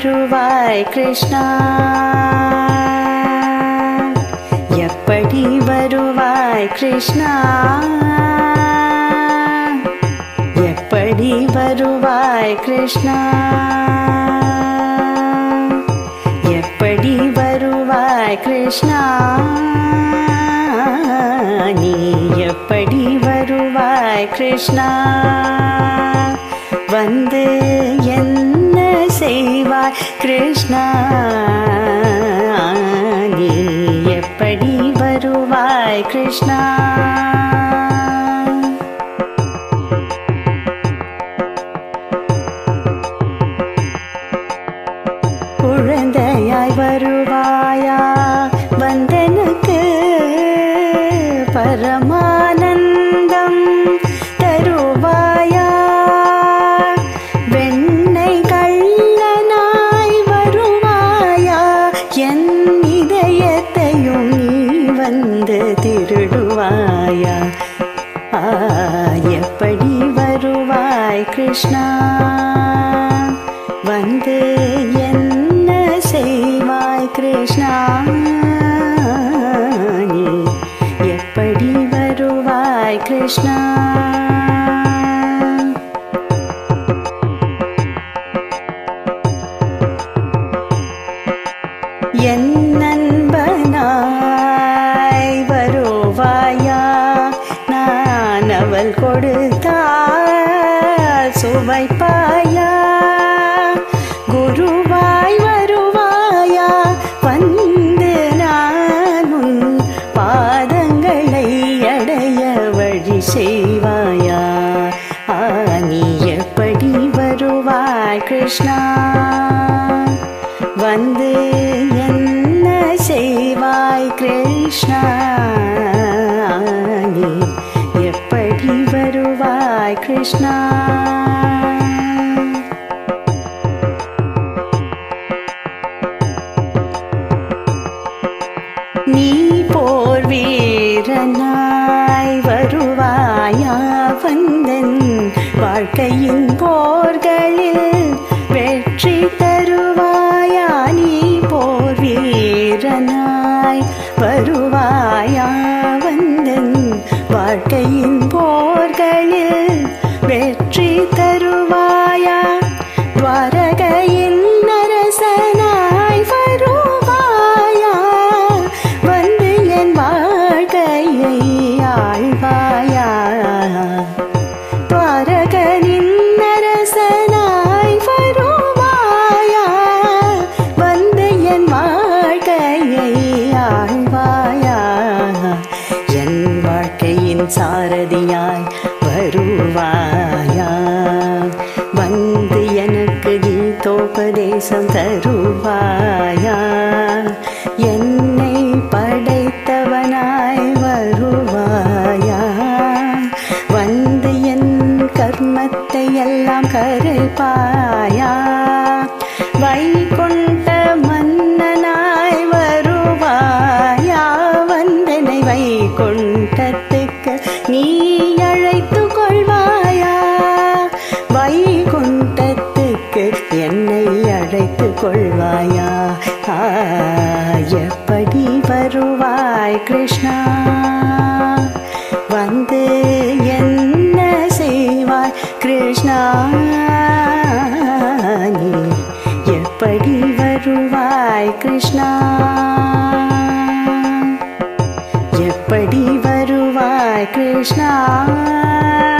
வருவாய் கிருஷ்ணா எப்படி வருவாய் கிருஷ்ணா எப்படி வருவாய் கிருஷ்ணா எப்படி வருவாய் கிருஷ்ணா நீ எப்படி வருவாய் கிருஷ்ணா வந்து என்ன செய்வாய் கிருஷ்ணா நீ எப்படி வருவாய் கிருஷ்ணா குழந்தையாய் வருவாயா வந்தனுக்கு பரமானந்தம் தருவாயா வெண்ணை கள்ளனாய் வருவாயா என் இதயத்தையும் நீ வந்து திருடுவாயா ஆ, எப்படி வருவாய் கிருஷ்ணா வந்து என்ன செய்வாய் கிருஷ்ணா நீ எப்படி வருவாய் கிருஷ்ணா என் நண்பனாய் வருவாயா நான் அவள் கொடுத்தால் சுவைப்பாயா குருவாய் வருவாயா வந்து நான் உன் பாதங்களை அடைய வழி செய்வாயா ஆ, நீ எப்படி வருவாய் கிருஷ்ணா வந்து என்ன செய்வாய் கிருஷ்ணா நீ எப்படி வருவாய் கிருஷ்ணா நீ போர் வீரனாய் வருவாயா வந்தன் வாழ்க்கையின் போர்களில் வெற்றி தருவாயா நீ போர் வீரனாய் வருவாயா வந்தன் வாழ்க்கையின் போர்களில் வெற்றி தருவாயா துவாரகையின் அரசனாய் வருவாயா வந்து என் வாழ்க்கையை ஆழ்வாயா துவாரகனின் அரசனாய் வருவாயா வந்து என் வாழ்க்கையை ஆழ்வாயா என் வாழ்க்கையின் சாரதியாய் வருவாயா வந்து எனக்கு கீதோபதேசம் தருவாயா என்னை படைத்தவனாய் வருவாயா வந்து என் கர்மத்தை எல்லாம் கரைப்பாயா வைகுண்ட மன்னனாய் வருவாயா வந்தனை வைகுண்டத்துக்கு நீ அழைத்து கொள்வாயா வைகுண்டத்துக்கு என்னை அழைத்து கொள்வாயா ஆ, எப்படி வருவாய் கிருஷ்ணா வந்து என்ன செய்வாய் கிருஷ்ணா நீ எப்படி வருவாய் கிருஷ்ணா எப்படி வருவாய் கிருஷ்ணா